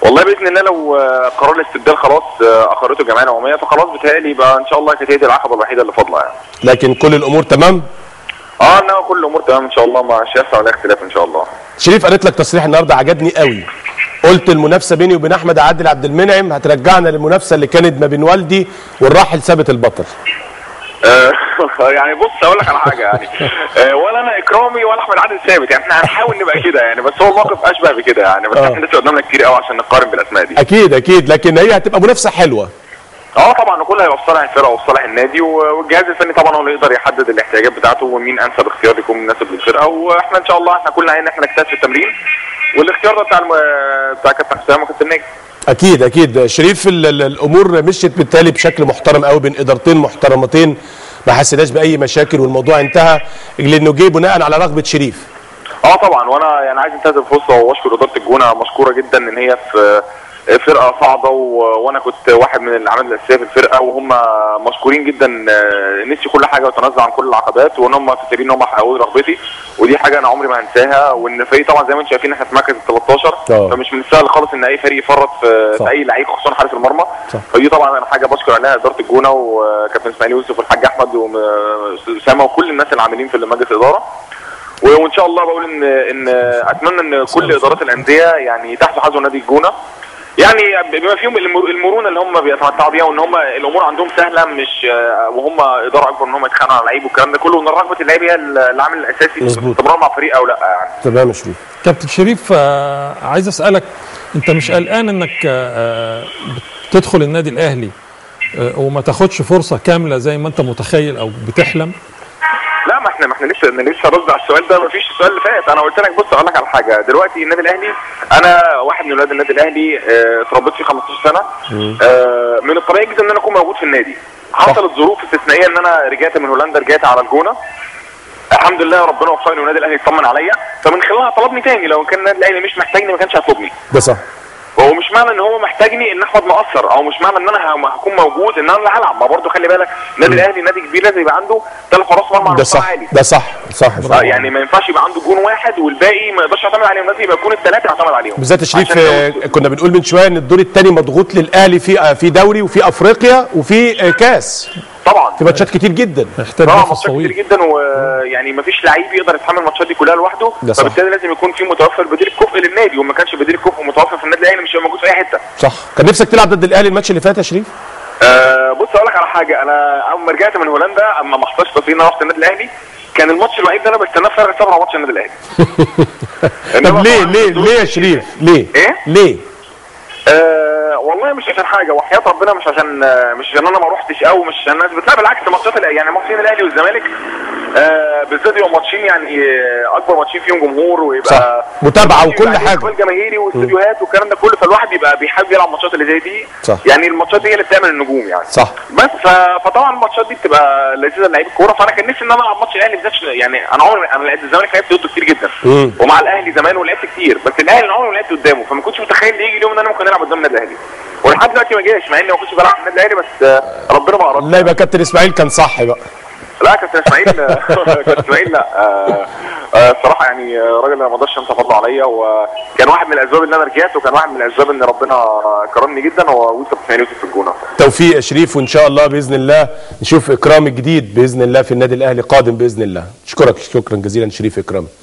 والله باذن الله لو آه، قرار الاستبدال خلاص آه، اخرته الجمعيه العموميه فخلاص بتهيألي يبقى ان شاء الله كانت هي دي العقبه الوحيده اللي فاضله يعني لكن كل الامور تمام اه انما كل الامور تمام ان شاء الله ما شافها ولا اختلاف ان شاء الله شريف قالت لك تصريح النهارده عجبني قوي قلت المنافسه بيني وبين احمد عادل عبد المنعم هترجعنا للمنافسه اللي كانت ما بين والدي والراحل ثابت البطل آه، يعني بص اقول لك على حاجه يعني آه، ولا انا اكرامي ولا احمد عادل ثابت يعني احنا هنحاول نبقى كده يعني بس هو الموقف اشبه بكده يعني بس آه. احنا لسه قدامنا كتير قوي عشان نقارن بالاسماء دي اكيد اكيد لكن هي هتبقى منافسه حلوه اه طبعا وكله هيبقى في صالح الفرقه وفي صالح النادي و- والجهاز الفني طبعا هو اللي يقدر يحدد الاحتياجات بتاعته ومين انسب اختيار يكون مناسب للفرقه واحنا ان شاء الله احنا كلنا عايزين ان احنا نجتهد في التمرين والاختيار ده بتاع الم... بتاع كابتن حسام وكابتن ناجي اكيد اكيد شريف ال- ال- الامور مشيت بالتالي بشكل محترم قوي بين ادارتين محترمتين ما حسيناش باي مشاكل والموضوع انتهى لانه جه بناء على رغبه شريف اه طبعا وانا يعني عايز انتهز الفرصه واشكر اداره الجونه مشكوره جدا ان هي في فرقه صاعده و... وانا كنت واحد من العمل الاساسيه في الفرقه وهم مشكورين جدا آه، نسيوا كل حاجه وتنازلوا عن كل العقبات وان هم فاكرين ان هم حققوا لي رغبتي ودي حاجه انا عمري ما هنساها وان الفريق طبعا زي ما انتم شايفين احنا في مركز ال 13 آه. فمش من السهل خالص ان اي فريق يفرط في, صح. في اي لعيب خصوصا حارس المرمى صح. فدي طبعا انا حاجه بشكر عليها اداره الجونه وكابتن اسماعيل يوسف والحاج احمد واسامه وكل الناس اللي عاملين في مجلس الاداره وان شاء الله بقول ان ان اتمنى ان كل ادارات الانديه يعني تحت حظر نادي الجونه يعني بما فيهم المر- المرونه اللي هم بيتمتعوا بيها وان هم الامور عندهم سهله مش آه، وهم اداره اكبر ان هم يتخانقوا على اللعيب والكلام ده كله وان رغبه اللعيب هي العامل الاساسي في مظبوط. الاستمرار مع فريق او لا يعني تمام يا شريف كابتن شريف آه، عايز اسالك انت مش قلقان انك آه، تدخل النادي الاهلي آه، وما تاخدش فرصه كامله زي ما انت متخيل او بتحلم لا ما احنا ما احنا لسه انا لسه رد على السؤال ده ما فيش السؤال اللي فات انا قلت لك بص اقول لك على حاجه دلوقتي النادي الاهلي انا واحد من اولاد النادي الاهلي اه، اتربيت فيه 15 سنه اه، من الطبيعي جدا ان انا اكون موجود في النادي حصلت ظروف استثنائيه ان انا رجعت من هولندا رجعت على الجونه الحمد لله ربنا وفقني والنادي الاهلي اطمن عليا فمن خلالها طلبني تاني لو كان النادي الاهلي مش محتاجني ما كانش هيطلبني ده صح وهو مش معنى ان هو محتاجني ان احمد مقصر او مش معنى ان انا ه- هكون موجود ان انا اللي هلعب ما برضه خلي بالك النادي الاهلي نادي كبير لازم يبقى عنده ثلاث حراس مرمى على ده مستوى صح عالي ده صح صح آه، يعني ما ينفعش يبقى عنده جون واحد والباقي ما يقدرش يعتمد عليهم لازم يبقى يكون الثلاثه يعتمد عليهم بالذات يا شريف عشان آه، لو- كنا بنقول من شويه ان الدور الثاني مضغوط للاهلي في آه، في دوري وفي افريقيا وفي آه، كاس طبعا في ماتشات كتير جدا محتاج اه نفس ماتشات كتير طويل جدا ويعني ما فيش لعيب يقدر يتحمل الماتشات دي كلها لوحده ده صح. فبالتالي لازم يكون في متوفر بديل الكفء للنادي وما كانش بديل الكفء متوفر في النادي الاهلي مش هيبقى موجود في اي حته صح كان نفسك تلعب ضد الاهلي الماتش اللي فات يا شريف آه بص اقول لك على حاجه انا اول ما رجعت من هولندا اما ما حصلش تصوير انا رحت النادي الاهلي كان الماتش الوحيد اللي انا بستناه فارغ الصبر على ماتش النادي الاهلي إنما طب ليه طبعاً ليه الظروف- ليه يا شريف ليه إيه؟ ليه آه والله مش عشان حاجه وحياه ربنا مش عشان آه مش عشان انا ما روحتش او مش عشان الناس بتلاقي بالعكس ماتشات الأ- يعني ماتشين الاهلي والزمالك آه بالذات يبقوا ماتشين يعني آه، اكبر ماتشين فيهم جمهور ويبقى صح. متابعة وكل يبقى عليه حاجة. اقبال جماهيري واستديوهات والكلام ده كله فالواحد بيبقى بيحب يلعب ماتشات اللي زي دي صح. يعني الماتشات دي هي اللي بتعمل النجوم يعني صح بس ف... فطبعا الماتشات دي بتبقى لذيذه لعيب الكوره فانا كان نفسي ان انا العب ماتش الاهلي بالذات عشان- يعني انا عمري انا لعبت الزمالك لعبت ضده كتير جدا مم. ومع الاهلي زمان ولعبت كتير بس الاهلي انا عمري ما لعبت قدامه فما كنتش متخيل يجي اليوم ان انا ممكن العب قدام النادي الاهلي ولحد دلوقتي ما جاش مع اني ما كنتش بلعب في النادي الاهلي بس آه، ربنا ما اراد لا يبقى كابتن اسماعيل كان صح بقى لا كابتن اسماعيل كابتن اسماعيل لا آه، آه، الصراحه يعني آه، راجل انا ما اقدرش انسى فضله عليا وكان واحد من الاسباب ان انا رجعت وكان واحد من الاسباب ان ربنا كرمني جدا هو وجود كابتن اسماعيل يوسف في الجونه توفيق يا شريف وان شاء الله باذن الله نشوف اكرام الجديد باذن الله في النادي الاهلي قادم باذن الله اشكرك شكرا جزيلا شريف اكرام